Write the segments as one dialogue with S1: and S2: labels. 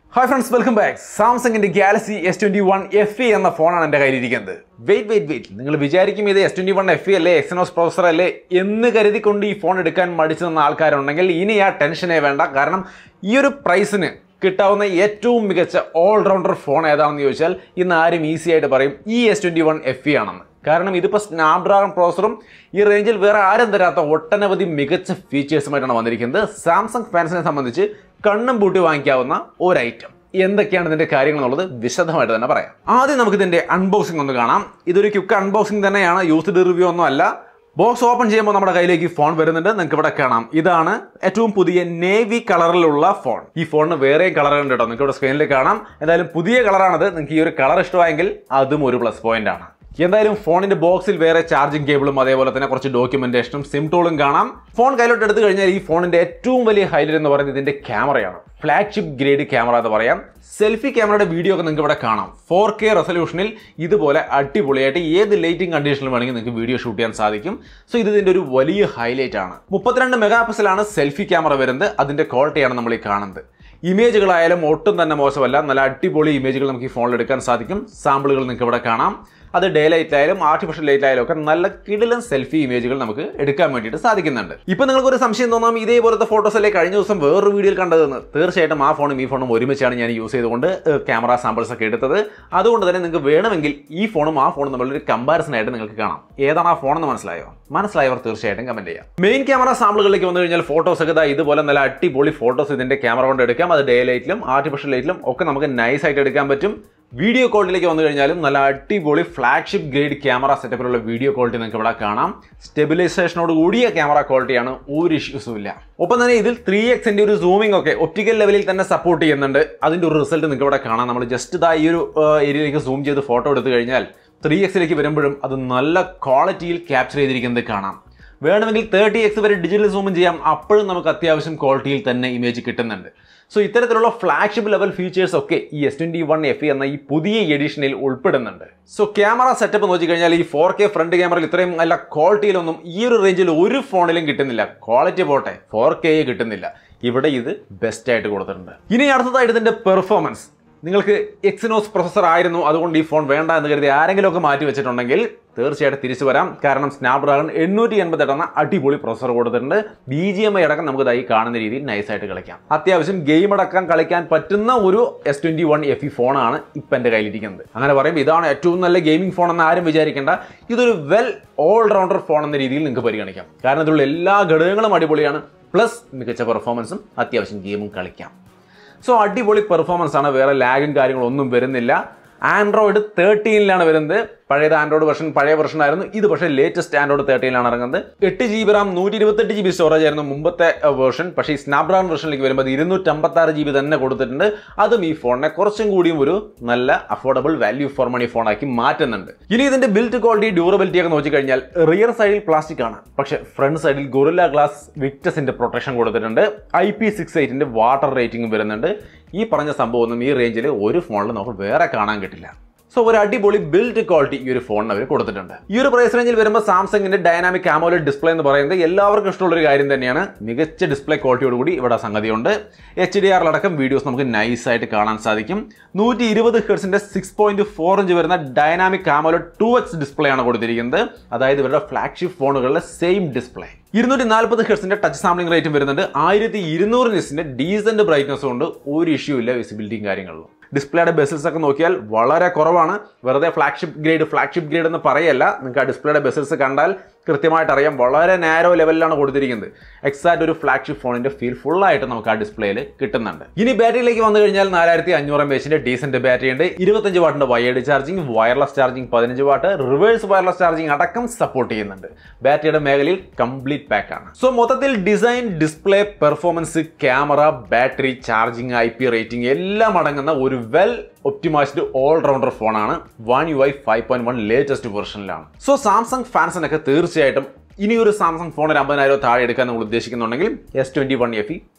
S1: hi friends welcome back സാംസങ്ങിന്റെ Galaxy S twenty one F E എന്ന ഫോണാണ് എൻ്റെ കയ്യിലിരിക്കുന്നത് വെയിറ്റ് വെയിറ്റ് വെയിറ്റ് നിങ്ങൾ വിചാരിക്കും ഇത് S twenty one F E അല്ലേ എക്സനോസ് പ്രൊസസർ അല്ലേ എന്ന് കരുതിക്കൊണ്ട് ഈ ഫോൺ എടുക്കാൻ മടിച്ചു നിന്ന ആൾക്കാരുണ്ടെങ്കിൽ ഇനി ആ ടെൻഷനേ വേണ്ട കാരണം ഈ ഒരു പ്രൈസിന് കിട്ടാവുന്ന ഏറ്റവും മികച്ച ഓൾറൗണ്ടർ ഫോൺ ഏതാണെന്ന് ചോദിച്ചാൽ ഇന്ന് ആരും ഈസി ആയിട്ട് പറയും ഈ S twenty one F E ആണെന്ന് കാരണം ഇതിപ്പോൾ സ്നാപ്ഡ്രാഗൺ പ്രോസറും ഈ റേഞ്ചിൽ വേറെ ആരും തരാത്ത ഒട്ടനവധി മികച്ച ഫീച്ചേഴ്സുമായിട്ടാണ് വന്നിരിക്കുന്നത് സാംസങ് ഫാൻസിനെ സംബന്ധിച്ച് കണ്ണും പൂട്ടി വാങ്ങിക്കാവുന്ന ഒരു ഐറ്റം എന്തൊക്കെയാണ് ഇതിന്റെ കാര്യങ്ങൾ എന്നുള്ളത് വിശദമായിട്ട് തന്നെ പറയാം ആദ്യം നമുക്ക് ഇതിന്റെ അൺബോക്സിംഗ് ഒന്ന് കാണാം ഇതൊരു ക്യുക്ക് അൺബോക്സിംഗ് തന്നെയാണ് യൂസ്ഡ് റിവ്യൂ ഒന്നും അല്ല ബോക്സ് ഓപ്പൺ ചെയ്യുമ്പോൾ നമ്മുടെ കയ്യിലേക്ക് ഫോൺ വരുന്നുണ്ട് നിങ്ങൾക്ക് ഇവിടെ കാണാം ഇതാണ് ഏറ്റവും പുതിയ നേവി കളറിലുള്ള ഫോൺ ഈ ഫോണിന് വേറെ കളറുണ്ട് കേട്ടോ നിങ്ങൾക്ക് ഇവിടെ സ്ക്രീനിൽ കാണാം എന്തായാലും പുതിയ കളറാണത് നിങ്ങൾക്ക് ഈ ഒരു കളർ ഇഷ്ടമായെങ്കിൽ അതും ഒരു പ്ലസ് പോയിന്റ് ആണ് എന്തായാലും ഫോണിന്റെ ബോക്സിൽ വേറെ ചാർജിങ് കേബിളും അതേപോലെ തന്നെ കുറച്ച് ഡോക്യുമെന്റേഷനും സിം ടൂളും കാണാം ഫോൺ കയ്യിലോട്ട് എടുത്തു കഴിഞ്ഞാൽ ഈ ഫോണിന്റെ ഏറ്റവും വലിയ ഹൈലൈറ്റ് എന്ന് പറയുന്നത് ഇതിന്റെ ക്യാമറയാണ് ഫ്ലാഗ്ഷിപ്പ് ഗ്രേഡ് ക്യാമറ എന്ന് പറയാം സെൽഫി ക്യാമറയുടെ വീഡിയോ ഒക്കെ നിങ്ങൾക്ക് ഇവിടെ കാണാം ഫോർ കെ റെസൊല്യൂഷനിൽ ഇതുപോലെ അടിപൊളിയായിട്ട് ഏത് ലൈറ്റിംഗ് കണ്ടീഷനിൽ വേണമെങ്കിൽ നിങ്ങൾക്ക് വീഡിയോ ഷൂട്ട് ചെയ്യാൻ സാധിക്കും സോ ഇത് ഇതിന്റെ ഒരു വലിയ ഹൈലൈറ്റ് ആണ് മുപ്പത്തിരണ്ട് മെഗാ പിക്സലാണ് സെൽഫി ക്യാമറ വരുന്നത് അതിന്റെ ക്വാളിറ്റിയാണ് നമ്മൾ ഈ കാണുന്നത് ഇമേജുകളായാലും ഒട്ടും തന്നെ മോശമല്ല നല്ല അടിപൊളി ഇമേജുകൾ നമുക്ക് ഈ ഫോണിൽ എടുക്കാൻ സാധിക്കും സാമ്പിളുകൾ നിങ്ങൾക്ക് ഇവിടെ കാണാം അത് ഡേ ലൈറ്റ് ആയാലും ആർട്ടിഫിഷ്യൽ ലൈറ്റ് ആയാലും ഒക്കെ നല്ല കിടിലൻ സെൽഫി ഇമേജുകൾ നമുക്ക് എടുക്കാൻ വേണ്ടിയിട്ട് സാധിക്കുന്നുണ്ട് ഇപ്പൊ നിങ്ങൾക്ക് ഒരു സംശയം തോന്നാം ഇതേപോലത്തെ ഫോട്ടോസ് അല്ലേ കഴിഞ്ഞ ദിവസം വേറൊരു വീഡിയോയിൽ കണ്ടതെന്ന് തീർച്ചയായിട്ടും ആ ഫോണും ഈ ഫോണും ഒരുമിച്ചാണ് ഞാൻ യൂസ് ചെയ്തുകൊണ്ട് ക്യാമറ സാമ്പിൾസ് ഒക്കെ എടുത്തത് അതുകൊണ്ട് തന്നെ നിങ്ങൾക്ക് വേണമെങ്കിൽ ഈ ഫോണും ആ ഫോണും തമ്മിലൊരു കമ്പാരിസൺ ആയിട്ട് നിങ്ങൾക്ക് കാണാം ഏതാണ് ആ ഫോൺ എന്ന് മനസ്സിലായോ മനസ്സിലായവർ തീർച്ചയായിട്ടും കമന്റ് ചെയ്യാം മെയിൻ ക്യാമറ സാമ്പിളുകളിലേക്ക് വന്നു കഴിഞ്ഞാൽ ഫോട്ടോസ് ഒക്കെ ദാ ഇതുപോലെ നല്ല അടിപൊളി ഫോട്ടോസ് ഇതിന്റെ ക്യാമറ കൊണ്ട് എടുക്കാം അത് ഡേ ലൈറ്റിലും ആർട്ടിഫിഷ്യൽ ലൈറ്റിലും ഒക്കെ നമുക്ക് നൈസ് ആയിട്ട് എടുക്കാൻ പറ്റും വീഡിയോ ക്വാളിറ്റിയിലേക്ക് വന്നു കഴിഞ്ഞാലും നല്ല അടിപൊളി ഫ്ലാഗ്ഷിപ്പ് ഗ്രേഡ് ക്യാമറ സെറ്റപ്പിലുള്ള വീഡിയോ ക്വാളിറ്റി നിങ്ങൾക്ക് ഇവിടെ കാണാം സ്റ്റെബിലൈസേഷനോട് കൂടിയ ക്യാമറ ക്വാളിറ്റിയാണ് ഒരു ഇഷ്യൂസും ഇല്ല ഒപ്പം തന്നെ ഇതിൽ ത്രീ എക്സിന്റെ ഒരു സൂമിംഗ് ഒക്കെ ഒപ്റ്റിക്കൽ ലെവലിൽ തന്നെ സപ്പോർട്ട് ചെയ്യുന്നുണ്ട് അതിന്റെ ഒരു റിസൾട്ട് നിങ്ങൾക്ക് ഇവിടെ കാണാം നമ്മൾ ജസ്റ്റ് ഇതാ ഈ ഒരു ഏരിയയിലേക്ക് സൂം ചെയ്ത് ഫോട്ടോ എടുത്തു കഴിഞ്ഞാൽ ത്രീ എക്സിലേക്ക് വരുമ്പോഴും അത് നല്ല ക്വാളിറ്റിയിൽ ക്യാപ്ചർ ചെയ്തിരിക്കുന്നത് കാണാം വേണമെങ്കിൽ തേർട്ടി എക്സ് വരെ ഡിജിറ്റൽ സൂമും ചെയ്യാം അപ്പോഴും നമുക്ക് അത്യാവശ്യം ക്വാളിറ്റിയിൽ തന്നെ ഇമേജ് കിട്ടുന്നുണ്ട് സോ ഇത്തരത്തിലുള്ള ഫ്ലാഗ്ഷിപ്പ് ലെവൽ ഫീച്ചേഴ്സ് ഒക്കെ ഈ എസ് ട്വന്റി വൺ എഫ് എന്ന ഈ പുതിയ എഡിഷനിൽ ഉൾപ്പെടുന്നുണ്ട് സോ ക്യാമറ സെറ്റപ്പ് നോക്കി കഴിഞ്ഞാൽ ഈ ഫോർ കെ ഫ്രണ്ട് ക്യാമറയിൽ ഇത്രയും നല്ല ക്വാളിറ്റിയിലൊന്നും ഈ ഒരു റേഞ്ചിൽ ഒരു ഫോണിലും കിട്ടുന്നില്ല ക്വാളിറ്റി പോട്ടെ ഫോർ കെ കിട്ടുന്നില്ല ഇവിടെ ഇത് ബെസ്റ്റ് ആയിട്ട് കൊടുത്തിട്ടുണ്ട് ഇനി അടുത്തതായിട്ട് ഇതിന്റെ പെർഫോമൻസ് നിങ്ങൾക്ക് എക്സിനോസ് പ്രൊസസർ ആയിരുന്നു അതുകൊണ്ട് ഈ ഫോൺ വേണ്ട എന്ന് കരുതി ആരെങ്കിലും ഒക്കെ മാറ്റി വെച്ചിട്ടുണ്ടെങ്കിൽ തീർച്ചയായിട്ടും തിരിച്ചു വരാം കാരണം സ്നാപ്ഡ്രാഗൺ എണ്ണൂറ്റി എൺപത്തെട്ട് എന്ന അടിപൊളി പ്രൊസസർ കൊടുത്തിട്ടുണ്ട് ബി ജി എം ഐ അടക്കം നമുക്ക് ഇതായി കാണുന്ന രീതിയിൽ നൈസായിട്ട് കളിക്കാം അത്യാവശ്യം ഗെയിം അടക്കം കളിക്കാൻ പറ്റുന്ന ഒരു S twenty one F E ഫോണാണ് ഇപ്പം എൻ്റെ കയ്യിലിരിക്കുന്നത് അങ്ങനെ പറയുമ്പോൾ ഇതാണ് ഏറ്റവും നല്ല ഗെയിമിംഗ് ഫോൺ എന്ന് ആരും വിചാരിക്കേണ്ട ഇതൊരു വെൽ ഓൾറൗണ്ടർ ഫോൺ എന്ന രീതിയിൽ നിങ്ങൾക്ക് പരിഗണിക്കാം കാരണം ഇതിലുള്ള എല്ലാ ഘടകങ്ങളും അടിപൊളിയാണ് പ്ലസ് മികച്ച പെർഫോമൻസും അത്യാവശ്യം ഗെയിമും കളിക്കാം സോ അടിപൊളി പെർഫോമൻസ് ആണ് വേറെ ലാഗും കാര്യങ്ങളൊന്നും വരുന്നില്ല ആൻഡ്രോയിഡ് തേർട്ടീനിലാണ് വരുന്നത് പഴയത് ആൻഡ്രോയിഡ് വെർഷൻ പഴയ വെർഷൻ ആയിരുന്നു ഇത് പക്ഷേ ലേറ്റസ്റ്റ് ആൻഡ്രോയിഡ് തേർട്ടീനിലാണ് ഇറങ്ങുന്നത് എട്ട് ജി ബി റാം നൂറ്റി ഇരുപത്തെട്ട് ജി ബി സ്റ്റോറേജ് ആയിരുന്നു മുമ്പത്തെ വേർഷൻ പക്ഷേ ഈ സ്നാപ്ഡ്രാഗൺ വെർഷനിലേക്ക് വരുമ്പോൾ ഇരുന്നൂറ്റമ്പത്തി ആറ് ജി ബി തന്നെ കൊടുത്തിട്ടുണ്ട് അതും ഈ ഫോണിനെ കുറച്ചും കൂടിയും ഒരു നല്ല അഫോർഡബിൾ വാല്യൂ ഫോർ മണി ഫോണാക്കി മാറ്റുന്നുണ്ട് ഇനി ഇതിന്റെ ബിൽറ്റ് ക്വാളിറ്റി ഡ്യൂറബിലിറ്റി ഒക്കെ നോക്കിക്കഴിഞ്ഞാൽ റിയർ സൈഡിൽ പ്ലാസ്റ്റിക് ആണ് പക്ഷേ ഫ്രണ്ട് സൈഡിൽ ഗൊറില്ല ഗ്ലാസ് വിക്ടസിന്റെ പ്രൊട്ടക്ഷൻ കൊടുത്തിട്ടുണ്ട് ഐ പി സിക്സ് എയ്റ്റിന്റെ വാട്ടർ റേറ്റിംഗും വരുന്നുണ്ട് ഈ പറഞ്ഞ സംഭവം ഒന്നും ഈ റേഞ്ചിൽ ഒരു ഫോണിൽ നമുക്ക് വേറെ കാണാൻ കിട്ടില്ല സോ ഒരു അടിപൊളി ബിൽഡ് ക്വാളിറ്റി ഈ ഒരു ഫോണിന് അവർ കൊടുത്തിട്ടുണ്ട് ഈ ഒരു പ്രൈസ് റേഞ്ചിൽ വരുമ്പോൾ സാംസങ്ങിന്റെ ഡൈനാമിക് ആമോലഡ് ഡിസ്പ്ലേ എന്ന് പറയുന്നത് എല്ലാവർക്കും ഇഷ്ടമുള്ള ഒരു കാര്യം തന്നെയാണ് മികച്ച ഡിസ്പ്ലേ ക്വാളിറ്റിയോട് കൂടി ഇവിടെ സംഗതിയുണ്ട് എച്ച് ഡി ആറിലടക്കം വീഡിയോസ് നമുക്ക് നൈസ് ആയിട്ട് കാണാൻ സാധിക്കും നൂറ്റി ഇരുപത് ഹെർട്സിന്റെ സിക്സ് പോയിന്റ് ഫോർ ഇഞ്ച് വരുന്ന dynamic AMOLED two X display ആണ് കൊടുത്തിരിക്കുന്നത് അതായത് ഇവരുടെ ഫ്ലാഗ്ഷിപ്പ് ഫോണുകളിലെ സെയിം ഡിസ്പ്ലേ ഇരുന്നൂറ്റി നാൽപ്പത് ഹെർട്സിന്റെ ടച്ച് സാമ്പിളിംഗ് റേറ്റും വരുന്നുണ്ട് ആയിരത്തി ഇരുന്നൂറ് നിസിന്റെ ഡീസന്റ് ബ്രൈറ്റ്നസ് കൊണ്ട് ഒരു ഇഷ്യൂ ഇല്ല വിസിബിലിറ്റിയും കാര്യങ്ങളിലും ഡിസ്പ്ലേയുടെ ബെസിൽസ് ഒക്കെ നോക്കിയാൽ വളരെ കുറവാണ് വെറുതെ ഫ്ലാഗ്ഷിപ്പ് ഗ്രേഡ് ഫ്ലാഗ്ഷിപ്പ് ഗ്രേഡ് എന്ന് പറയല്ല നിങ്ങൾക്ക് ആ ഡിസ്പ്ലേയുടെ ബെസിൽസ് കണ്ടാൽ കൃത്യമായിട്ട് അറിയാം വളരെ നാരോ ലെവലിലാണ് കൊടുത്തിരിക്കുന്നത് എക്സാക്ട് ഒരു ഫ്ലാഗ്ഷിപ്പ് ഫോണിന്റെ ഫീൽ ഫുള്ളായിട്ട് നമുക്ക് ആ ഡിസ്പ്ലേയിൽ കിട്ടുന്നുണ്ട് ഇനി ബാറ്ററിയിലേക്ക് വന്നു കഴിഞ്ഞാൽ നാലായിരത്തി അഞ്ഞൂറ് എം എച്ചിന്റെ ഡീസന്റ് ബാറ്ററി ഉണ്ട് ഇരുപത്തഞ്ച് വാട്ടിന്റെ വയേർഡ് ചാർജിങ് വയർലെസ് ചാർജിങ് പതിനഞ്ച് വാട്ട് റിവേഴ്സ് വയർലെസ് ചാർജിങ് അടക്കം സപ്പോർട്ട് ചെയ്യുന്നുണ്ട് ബാറ്ററിയുടെ മേഖലയിൽ കംപ്ലീറ്റ് പാക്ക് ആണ് സോ മൊത്തത്തിൽ design display performance camera battery charging I P rating എല്ലാം അടങ്ങുന്ന ഒരു വെൽ ഒപ്റ്റിമൈസ്ഡ് ഓൾറൗണ്ടർ ഫോണാണ് one U I five point one latest വെർഷനിലാണ് സോ സാംസങ് ഫാൻസിനൊക്കെ തീർച്ചയായിട്ടും ഇനി ഒരു സാംസങ് ഫോൺ ഒരു അമ്പതിനായിരം താഴെ എടുക്കാൻ നമ്മൾ ഉദ്ദേശിക്കുന്നുണ്ടെങ്കിൽ S twenty one F E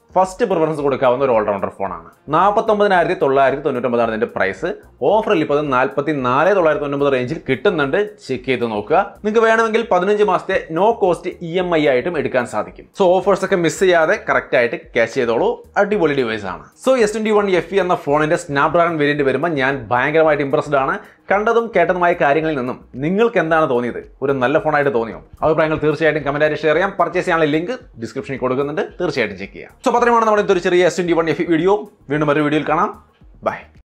S1: first preference കൊടുക്കാവുന്ന ഒരു ഓൾറൗണ്ടർ ഫോണാണ് നാൽപ്പത്തൊമ്പതിനായിരത്തി തൊള്ളായിരത്തി തൊണ്ണൂറ്റൊമ്പതാണ് ഇതിന്റെ പ്രൈസ് ഓഫറിൽ ഇപ്പോൾ നാൽപ്പത്തി നാല് തൊള്ളായിരത്തി തൊണ്ണൂറ് റേഞ്ചിൽ കിട്ടുന്നുണ്ട് ചെക്ക് ചെയ്ത് നോക്കുക നിങ്ങൾക്ക് വേണമെങ്കിൽ പതിനഞ്ച് മാസത്തെ no cost E M I ആയിട്ടും എടുക്കാൻ സാധിക്കും സോ ഓഫേഴ്സ് ഒക്കെ മിസ് ചെയ്യാതെ കറക്റ്റ് ആയിട്ട് ക്യാച്ച് ചെയ്തോളൂ അടിപൊളി ഡിവൈസ് ആണ് so S twenty one F എന്ന ഫോണിന്റെ സ്നാപ്ഡ്രാഗൺ വേരിയന്റ് വരുമ്പോൾ ഞാൻ ഭയങ്കരമായിട്ട് ഇംപ്രസ്ഡ് ആണ് കണ്ടതും കേട്ടതുമായ കാര്യങ്ങളിൽ നിന്നും നിങ്ങൾക്ക് എന്താണ് തോന്നിയത് ഒരു നല്ല ഫോണായിട്ട് തോന്നിയോ അഭിപ്രായങ്ങൾ തീർച്ചയായിട്ടും കമന്റായിട്ട് ഷെയർ ചെയ്യാം പർച്ചേസ് ചെയ്യാനുള്ള ലിങ്ക് ഡിസ്ക്രിപ്ഷനിൽ കൊടുക്കുന്നുണ്ട് തീർച്ചയായിട്ടും ചെക്ക് ചെയ്യാം സോ പത്രമാണ് നമ്മുടെ ഒരു ചെറിയ S twenty one F video വീണ്ടും ഒരു വീഡിയോയിൽ കാണാം ബൈ